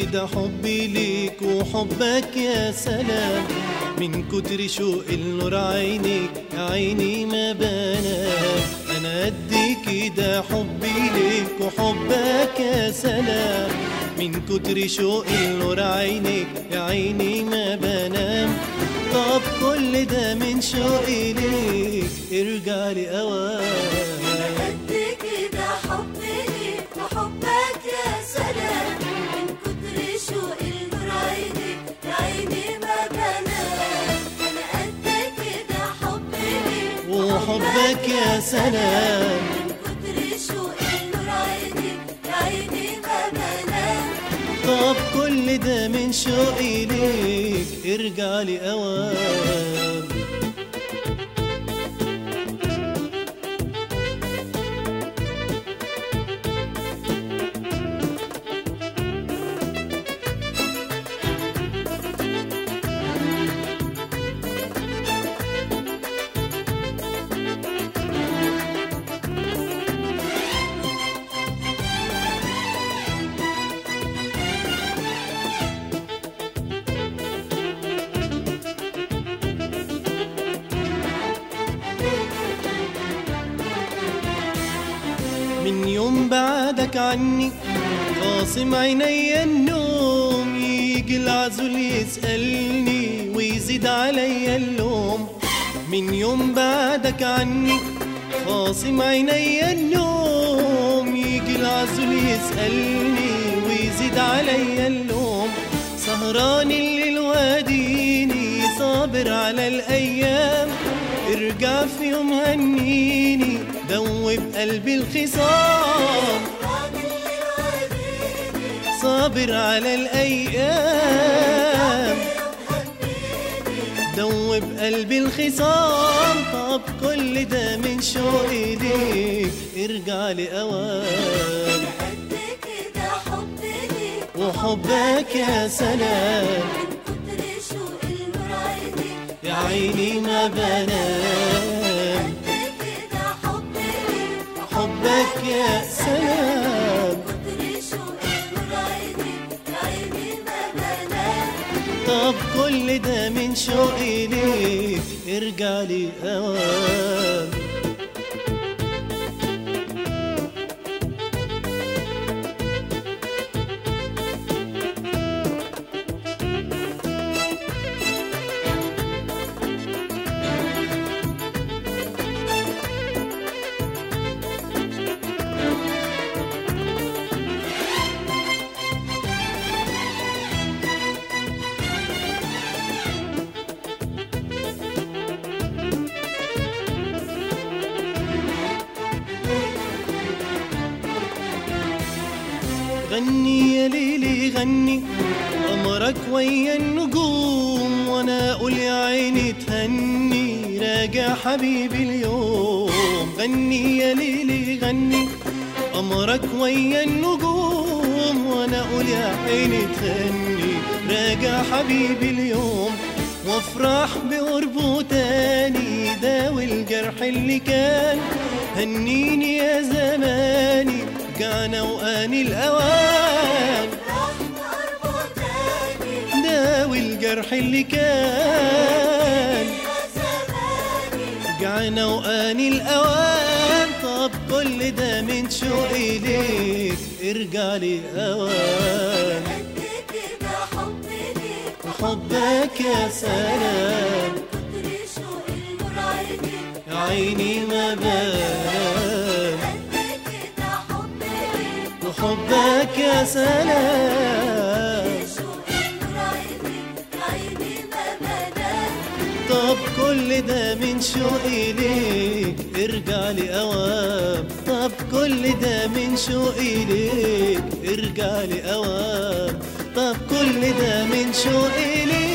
كده حبي ليك وحبك يا سلام من كتر شوق النور عينيك يا عيني ما بنام انا قد كده حبي ليك وحبك يا سلام من كتر شوق النور عينيك يا عيني ما بنام طب كل ده من شوقي ليك ارجع لي اوام قد كده حبي ليك وحبك يا سلام من كتر شوق النور عينيك يا عيني ما بنام انا قد كده حبي ليك وحبك يا سلام من كتر شوق النور عينيك يا عيني ما بنام طب كل ده من شوقي ليك ارجع لي اوام من يوم بعدك عني خاصم عيني النوم يجي العزل يسألني ويزيد عليا اللوم من يوم بعدك عني خاصم عيني النوم يجي العزل يسألني ويزيد عليا اللوم سهران الليل واديني صابر على الأيام ارجع في يوم هنيني دوب قلبي الخصام صابر على الأيام دوب قلبي الخصام طب كل ده من شوقي ليك ارجع لي أوام قد كده حبي ليك وحبك يا سلام من كتر شوق النور عينيك يا عيني ما بنام قد كده حبي ليك حبك يا سلام كتر شوق النور عينيك يا عيني ما بنام طب كل ده من شوقي ليك ارجع لي اوام غني يا ليلي غني قمرك ويا النجوم وانا اقول يا عيني تهني راجع حبيبي اليوم غني يا ليلي غني قمرك ويا النجوم وانا اقول يا عيني تهني راجع حبيبي اليوم وافرح بقربه تاني داوي الجرح اللي كان هنيني يا زماني كان وآني الأوان داوي الجرح اللي كان رجعنا وآني الأوان طب كل ده من شوقي ليك ارجع لي أوان وحبك يا سلام يا عيني ما بان وحبك يا سلام طب كل ده من شوقي ليك ارجع لي اوام طب كل ده من شوقي ليك ارجع لي اوام طب كل ده من شوقي ليك